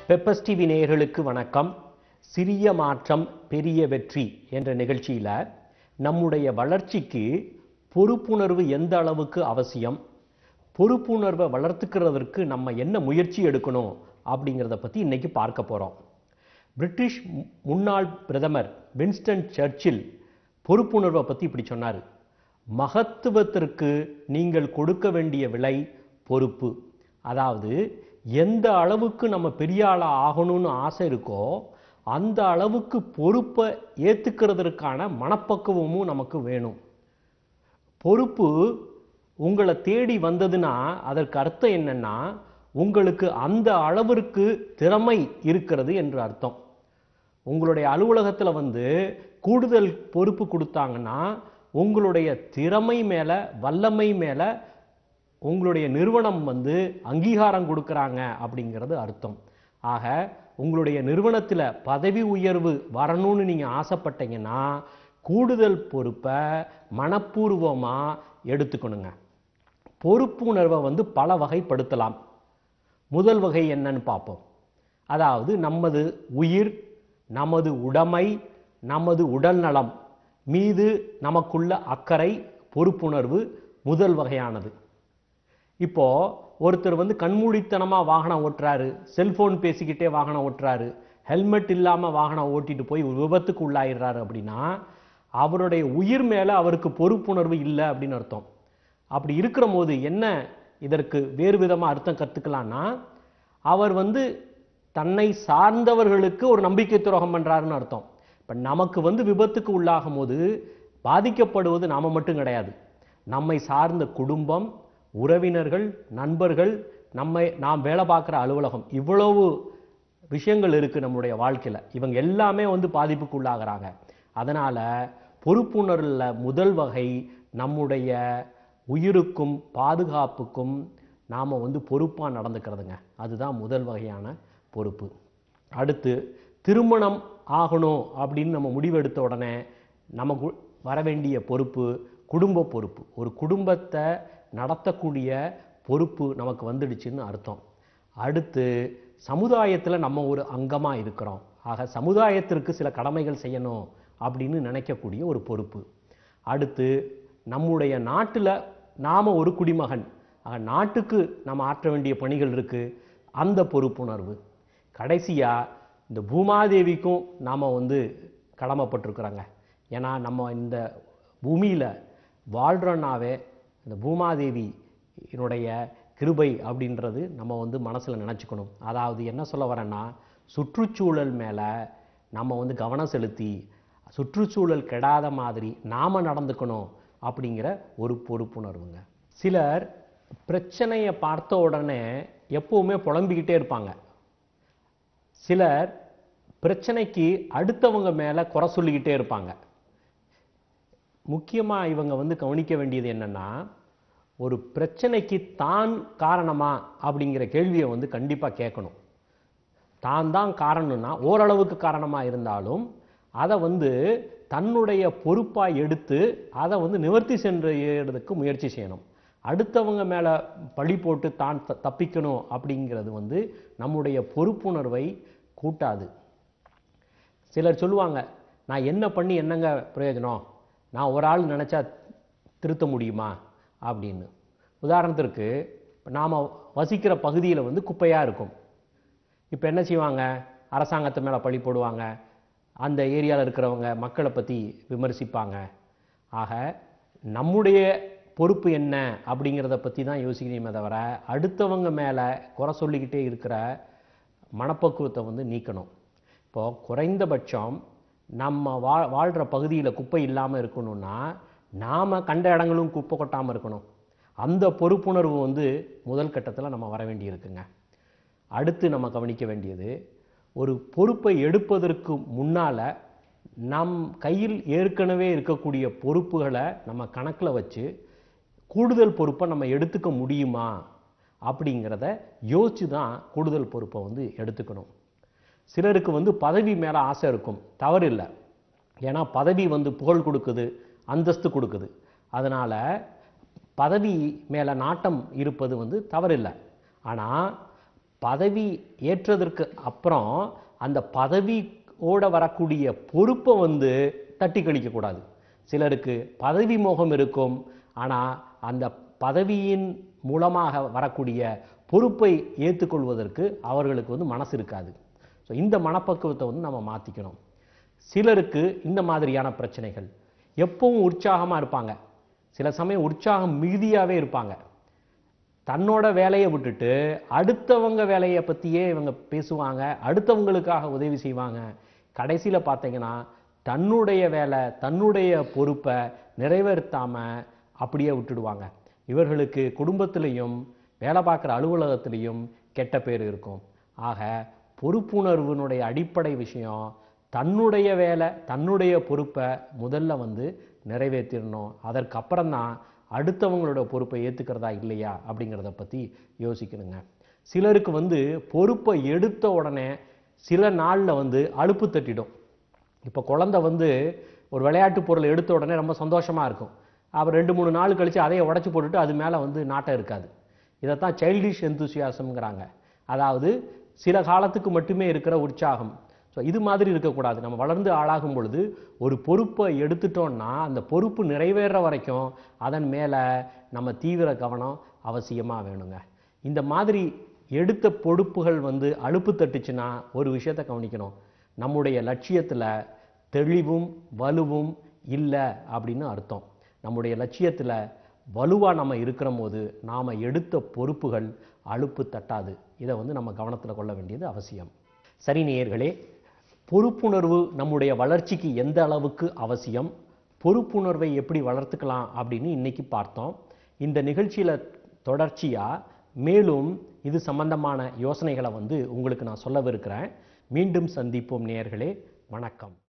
peppers TV நேயர்களுக்கு வணக்கம் சிறிய மாற்றம் பெரிய வெற்றி என்ற நிகழ்ச்சியில நம்முடைய வளர்ச்சிக்கு பொறுப்புணர்வு எந்த அளவுக்கு அவசியம் பொறுப்புணர்வை வளர்த்துக்கிறதற்கு நம்ம என்ன முயற்சி எடுக்கணும் அப்படிங்கிறத பத்தி இன்னைக்கு பார்க்க போறோம் பிரிட்டிஷ் மு- முன்னாள் பிரதமர் வின்ஸ்டன் சர்ச்சில் பொறுப்புணர்வை பத்தி இப்படி சொன்னார் மகத்துவத்திற்கு நீங்கள் கொடுக்க வேண்டிய விலை பொறுப்பு அதாவது எந்த அளவுக்கு நம்ம பெரிய ஆளா ஆகணும்னு ஆசை இருக்கோ அந்த அளவுக்கு பொறுப்பை ஏத்துக்கிறதற்கான மனப்பக்குவமும் நமக்கு வேணும் பொறுப்பு உங்களை தேடி வந்ததுன்னா அதற்கு அர்த்தம் என்னன்னா உங்களுக்கு அந்த அளவிற்கு திறமை இருக்கிறது என்று அர்த்தம் உங்களுடைய அலுவலகத்துல வந்து கூடுதல் பொறுப்பு கொடுத்தாங்கன்னா உங்களுடைய திறமை மேல வல்லமை மேல உங்களுடைய நிறுவனம் வந்து அங்கீகாரம் கொடுக்கறாங்க அப்படிங்கிறது அர்த்தம் ஆக உங்களுடைய நிறுவனத்துல பதவி உயர்வு வரணும்னு நீங்க ஆசைப்பட்டீங்கன்னா கூடுதல் பொறுப்பை மனப்பூர்வமா எடுத்துக்கணுங்க பொறுப்பு உணர்வை வந்து பல வகைப்படுத்தலாம் முதல் வகை என்னன்னு பார்ப்போம் அதாவது நமது உயிர் நமது உடைமை நமது உடல் நலம் மீது நமக்குள்ள அக்கறை பொறுப்புணர்வு முதல் வகையானது இப்போ ஒருத்தர் வந்து கண்மூடித்தனமா வாகனம் ஓட்டுறாரு செல்போன் பேசிக்கிட்டே வாகனம் ஓட்டுறாரு ஹெல்மெட் இல்லாம வாகனம் ஓட்டிட்டு போய் ஒரு விபத்துக்கு உள்ளாயிடுறாரு அப்படின்னா அவருடைய உயிர் மேல அவருக்கு பொறுப்புணர்வு இல்லை அப்படின்னு அர்த்தம் அப்படி இருக்கிற போது என்ன இதற்கு வேறு விதமா அர்த்தம் கத்துக்கலாம்னா அவர் வந்து தன்னை சார்ந்தவர்களுக்கு ஒரு நம்பிக்கை துரோகம் பண்றாருன்னு அர்த்தம் இப்ப நமக்கு வந்து விபத்துக்கு உள்ளாகும் போது பாதிக்கப்படுவது நாம மட்டும் கிடையாது நம்மை சார்ந்த குடும்பம் உறவினர்கள் நண்பர்கள் நம்மை நாம் வேலை பார்க்குற அலுவலகம் இவ்வளவு விஷயங்கள் இருக்கு நம்முடைய வாழ்க்கையில இவங்க எல்லாமே வந்து பாதிப்புக்கு உள்ளாகிறாங்க அதனால பொறுப்புணர்வுல முதல் வகை நம்முடைய உயிருக்கும் பாதுகாப்புக்கும் நாம வந்து பொறுப்பா நடந்துக்கிறதுங்க அதுதான் முதல் வகையான பொறுப்பு அடுத்து திருமணம் ஆகணும் அப்படின்னு நம்ம முடிவெடுத்த உடனே நமக்கு வர வேண்டிய பொறுப்பு குடும்ப பொறுப்பு ஒரு குடும்பத்தை நடத்தக்கூடிய பொறுப்பு நமக்கு வந்துடுச்சுன்னு அர்த்தம் அடுத்து சமுதாயத்துல நம்ம ஒரு அங்கமா இருக்கிறோம் ஆக சமுதாயத்திற்கு சில கடமைகள் செய்யணும் அப்படின்னு நினைக்கக்கூடிய ஒரு பொறுப்பு அடுத்து நம்முடைய நாட்டுல நாம ஒரு குடிமகன் ஆக நாட்டுக்கு நம்ம ஆற்ற வேண்டிய பணிகள் இருக்கு அந்த பொறுப்புணர்வு கடைசியா இந்த பூமாதேவிக்கும் நாம வந்து கடமைப்பட்டிருக்கிறோங்க ஏன்னா நம்ம இந்த பூமியில வாழ்றோன்னாவே இந்த பூமாதேவி என்னுடைய கிருபை அப்படின்றது நம்ம வந்து மனசுல நினைச்சுக்கணும் அதாவது என்ன சொல்ல வரேன்னா சுற்றுச்சூழல் மேல நம்ம வந்து கவனம் செலுத்தி சுற்றுச்சூழல் கெடாத மாதிரி நாம நடந்துக்கணும் அப்படிங்கிற ஒரு பொறுப்புணர்வுங்க சிலர் பிரச்சனையை பார்த்த உடனே எப்பவுமே புலம்பிக்கிட்டே இருப்பாங்க சிலர் பிரச்சனைக்கு அடுத்தவங்க மேல குறை சொல்லிக்கிட்டே இருப்பாங்க முக்கியமா இவங்க வந்து கவனிக்க வேண்டியது என்னன்னா ஒரு பிரச்சனைக்கு தான் காரணமா அப்படிங்கிற கேள்வியை வந்து கண்டிப்பா கேட்கணும் தான் தான் காரணம்னா ஓரளவுக்கு காரணமா இருந்தாலும் அதை வந்து தன்னுடைய பொறுப்பா எடுத்து அதை வந்து நிவர்த்தி சென்றதுக்கு முயற்சி செய்யணும் அடுத்தவங்க மேல பழி போட்டு தான் த- தப்பிக்கணும் அப்படிங்கிறது வந்து நம்முடைய பொறுப்புணர்வை கூட்டாது சிலர் சொல்லுவாங்க நான் என்ன பண்ணி என்னங்க பிரயோஜனம் நான் ஒரு ஆள் நினைச்சா திருத்த முடியுமா அப்படின்னு உதாரணத்திற்கு நாம வசிக்கிற பகுதியில் வந்து குப்பையா இருக்கும் இப்போ என்ன செய்வாங்க அரசாங்கத்து மேலே பழி போடுவாங்க அந்த ஏரியாவில் இருக்கிறவங்க மக்களை பற்றி விமர்சிப்பாங்க ஆக நம்முடைய பொறுப்பு என்ன அப்படிங்கிறத பற்றி தான் யோசிக்கணுமே தவிர அடுத்தவங்க மேலே குறை சொல்லிக்கிட்டே இருக்கிற மனப்பக்குவத்தை வந்து நீக்கணும் இப்போ குறைந்தபட்சம் நம்ம வா வாழ்கிற பகுதியில் குப்பை இல்லாமல் இருக்கணும்னா நாம் கண்ட இடங்களும் குப்பை கொட்டாமல் இருக்கணும் அந்த பொறுப்புணர்வு வந்து முதல் கட்டத்தில் நம்ம வர வேண்டியிருக்குங்க அடுத்து நம்ம கவனிக்க வேண்டியது ஒரு பொறுப்பை எடுப்பதற்கு முன்னால நம் கையில் ஏற்கனவே இருக்கக்கூடிய பொறுப்புகளை நம்ம கணக்கில் வச்சு கூடுதல் பொறுப்பை நம்ம எடுத்துக்க முடியுமா அப்படிங்கிறத யோசிச்சு தான் கூடுதல் பொறுப்பை வந்து எடுத்துக்கணும் சிலருக்கு வந்து பதவி மேலே ஆசை இருக்கும் தவறு இல்லை ஏன்னா பதவி வந்து புகழ் கொடுக்குது அந்தஸ்து கொடுக்குது அதனால பதவி மேலே நாட்டம் இருப்பது வந்து தவறில்லை ஆனால் பதவி ஏற்றதற்கு அப்புறம் அந்த பதவியோட வரக்கூடிய பொறுப்பை வந்து தட்டி கழிக்கக்கூடாது சிலருக்கு பதவி மோகம் இருக்கும் ஆனால் அந்த பதவியின் மூலமாக வரக்கூடிய பொறுப்பை ஏற்றுக்கொள்வதற்கு அவர்களுக்கு வந்து மனசு இருக்காது ஸோ இந்த மனப்பக்குவத்தை வந்து நம்ம மாற்றிக்கணும் சிலருக்கு இந்த மாதிரியான பிரச்சனைகள் எப்பவும் உற்சாகமாக இருப்பாங்க சில சமயம் உற்சாகம் மிகுதியாகவே இருப்பாங்க தன்னோட வேலையை விட்டுட்டு அடுத்தவங்க வேலையை பற்றியே இவங்க பேசுவாங்க அடுத்தவங்களுக்காக உதவி செய்வாங்க கடைசியில் பார்த்தீங்கன்னா தன்னுடைய வேலை தன்னுடைய பொறுப்பை நிறைவேற்றாமல் அப்படியே விட்டுடுவாங்க இவர்களுக்கு குடும்பத்திலையும் வேலை பார்க்குற அலுவலகத்திலையும் கெட்ட பேர் இருக்கும் ஆக பொறுப்புணர்வினுடைய அடிப்படை விஷயம் தன்னுடைய வேலை தன்னுடைய பொறுப்பை முதல்ல வந்து நிறைவேற்றிடணும் அதற்கப்புறம் தான் அடுத்தவங்களோட பொறுப்பை ஏற்றுக்கிறதா இல்லையா அப்படிங்கிறத பற்றி யோசிக்கணுங்க சிலருக்கு வந்து பொறுப்பை எடுத்த உடனே சில நாளில் வந்து அலுப்பு தட்டிடும் இப்போ குழந்தை வந்து ஒரு விளையாட்டு பொருளை எடுத்த உடனே ரொம்ப சந்தோஷமாக இருக்கும் அப்புறம் ரெண்டு மூணு நாள் கழித்து அதையே உடச்சி போட்டுட்டு அது மேலே வந்து நாட்டம் இருக்காது இதைத்தான் சைல்டிஷ் எந்தூசியாசம்ங்கிறாங்க அதாவது சில காலத்துக்கு மட்டுமே இருக்கிற உற்சாகம் ஸோ இது மாதிரி இருக்கக்கூடாது நம்ம வளர்ந்து ஆளாகும் பொழுது ஒரு பொறுப்பை எடுத்துட்டோம்னா அந்த பொறுப்பு நிறைவேற வரைக்கும் அதன் மேலே நம்ம தீவிர கவனம் அவசியமாக வேணுங்க இந்த மாதிரி எடுத்த பொறுப்புகள் வந்து அலுப்பு தட்டுச்சுன்னா ஒரு விஷயத்தை கவனிக்கணும் நம்முடைய லட்சியத்தில் தெளிவும் வலுவும் இல்லை அப்படின்னு அர்த்தம் நம்முடைய லட்சியத்தில் வலுவாக நம்ம இருக்கிற போது நாம் எடுத்த பொறுப்புகள் அலுப்பு தட்டாது இதை வந்து நம்ம கவனத்தில் கொள்ள வேண்டியது அவசியம் சரி நேயர்களே பொறுப்புணர்வு நம்முடைய வளர்ச்சிக்கு எந்த அளவுக்கு அவசியம் பொறுப்புணர்வை எப்படி வளர்த்துக்கலாம் அப்படின்னு இன்னைக்கு பார்த்தோம் இந்த நிகழ்ச்சியில் தொடர்ச்சியாக மேலும் இது சம்பந்தமான யோசனைகளை வந்து உங்களுக்கு நான் சொல்லவிருக்கிறேன் மீண்டும் சந்திப்போம் நேயர்களே வணக்கம்